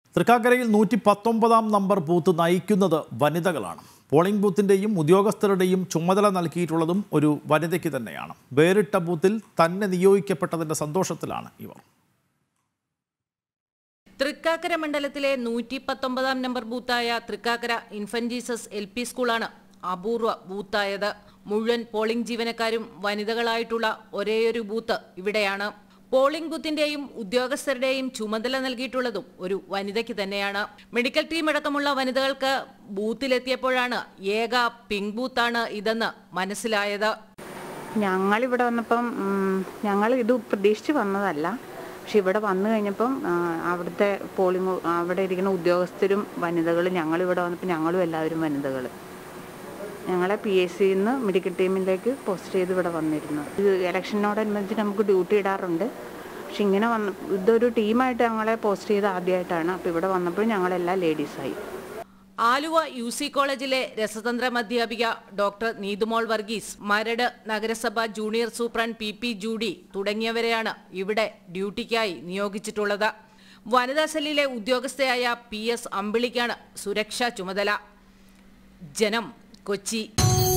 തൃക്കാക്കരയിൽ നൂറ്റി പത്തൊമ്പതാം നമ്പർ ബൂത്ത് നയിക്കുന്നത് വനിതകളാണ് പോളിംഗ് ബൂത്തിൻ്റെയും ഉദ്യോഗസ്ഥരുടെയും ചുമതല നൽകിയിട്ടുള്ളതും ഒരു വനിതയ്ക്ക് തന്നെയാണ് വേറിട്ട ബൂത്തിൽ തന്നെ നിയോഗിക്കപ്പെട്ടതിൻ്റെ സന്തോഷത്തിലാണ് ഇവർ തൃക്കാക്കര മണ്ഡലത്തിലെ നൂറ്റി പത്തൊമ്പതാം നമ്പർ ബൂത്തായ Thrikkakara Infant Jesus L P സ്കൂളാണ് അപൂർവ ബൂത്തായത് മുഴുവൻ പോളിംഗ് ജീവനക്കാരും വനിതകളായിട്ടുള്ള ഒരേയൊരു ബൂത്ത് ഇവിടെയാണ് പോളിംഗ് ബൂത്തിന്റെയും ഉദ്യോഗസ്ഥരുടെയും ചുമതല നൽകിയിട്ടുള്ളതും ഒരു വനിതയ്ക്ക് തന്നെയാണ് മെഡിക്കൽ ടീം അടക്കമുള്ള വനിതകൾക്ക് ബൂത്തിലെത്തിയപ്പോഴാണ് ഏക പിങ്ക് ബൂത്താണ് ഇതെന്ന് മനസ്സിലായത് ഞങ്ങളിവിടെ വന്നപ്പം ഉം, ഞങ്ങൾ ഇത് പ്രതീക്ഷിച്ച് വന്നതല്ല പക്ഷെ ഇവിടെ വന്നു കഴിഞ്ഞപ്പം ആ, അവിടുത്തെ പോളിംഗ് അവിടെ ഇരിക്കുന്ന ഉദ്യോഗസ്ഥരും വനിതകളും ഞങ്ങളിവിടെ വന്നപ്പോൾ ഞങ്ങളും എല്ലാവരും വനിതകൾ ഞങ്ങളെ പി എസ് സിന്ന് മെഡിക്കൽ ടീമിലേക്ക് പോസ്റ്റ് ചെയ്ത് ഇവിടെ വന്നിരുന്നു ഇത് ഇലക്ഷനോടനുബന്ധിച്ച് നമുക്ക് ഡ്യൂട്ടി ഇടാറുണ്ട് പക്ഷെ ഇങ്ങനെ വന്ന് ഇതൊരു ടീമായിട്ട് ഞങ്ങളെ പോസ്റ്റ് ചെയ്ത് ആദ്യമായിട്ടാണ് അപ്പോൾ ഇവിടെ വന്നപ്പോൾ ഞങ്ങളെല്ലാം ലേഡീസായി ആലുവ യു സി കോളേജിലെ രസതന്ത്രം അധ്യാപിക ഡോക്ടർ നീതുമോൾ വർഗീസ് മരട് നഗരസഭ junior superintendent P P Judy തുടങ്ങിയവരെയാണ് ഇവിടെ ഡ്യൂട്ടിക്കായി നിയോഗിച്ചിട്ടുള്ളത് വനിതാ സെല്ലിലെ ഉദ്യോഗസ്ഥയായ പി എസ് അമ്പിളിക്കാണ് സുരക്ഷാ ചുമതല ജനം കൊച്ചി